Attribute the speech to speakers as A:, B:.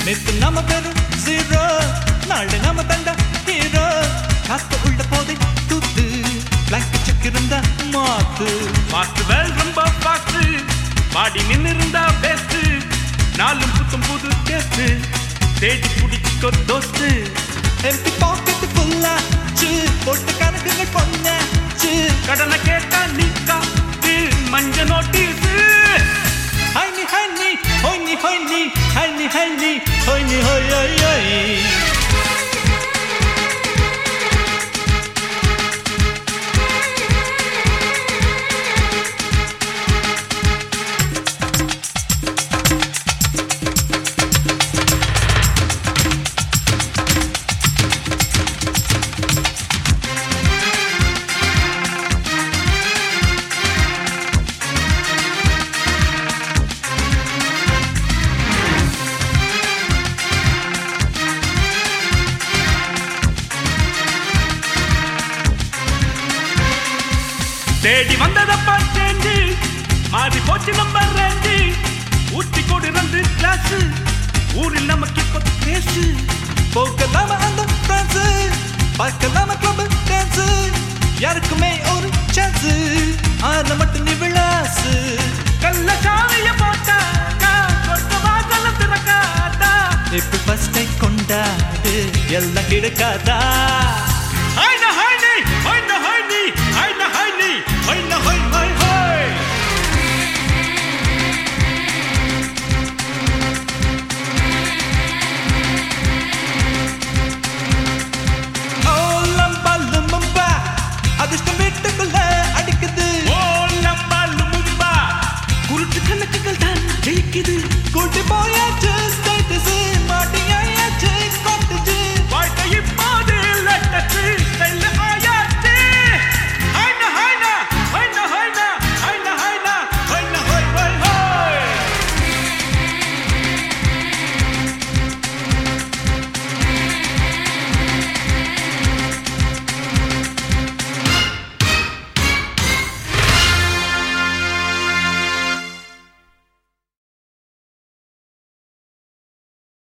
A: நேத்து நாம பெரும் ஜீரோ நாளை நாம தண்டா ஹீரோ காத்து உள்ள போதை தூத்து பிளாங்க் செக் இருந்தா மாத்து
B: பாஸ்ட் வேல் ரொம்ப பாஸ்ட் பாடி நின்னு இருந்தா பெஸ்ட் நாலும் புத்தம் புது டேஸ்ட் தேடி குடிக்கோ தோஸ்து
A: எம்பி பாக்கெட் ஃபுல்லாச்சு போட்டு கணக்குகள் பொண்ணாச்சு
B: கடனை கேட்டா நிக்கா மஞ்ச நோட்டீஸ்
A: ஹைனி ஹைனி ஹொய்னி ஹொய்னி ஹைனி ஹைனி ஹொய்னி ஹொய் ஹொய் ஹொய்
B: தேடி வந்ததப்பா சேஞ்சு மாறி போச்சு நம்ம ரேஞ்சு ஊத்தி கொடு ரெண்டு கிளாஸ் ஊரில் நமக்கு இப்போ பேசு
A: போகலாம அந்த ஃப்ரெண்ட்ஸ் பார்க்கலாம கிளப் டான்ஸ் யாருக்குமே ஒரு சான்ஸ் ஆன மட்டும் நீ விளாசு
B: கல்ல சாவிய போட்டாக்கா சொர்க்க வாசல திறக்காதா
A: இப்ப ஃபர்ஸ்ட் கொண்டாடு எல்லாம் கிடைக்காதா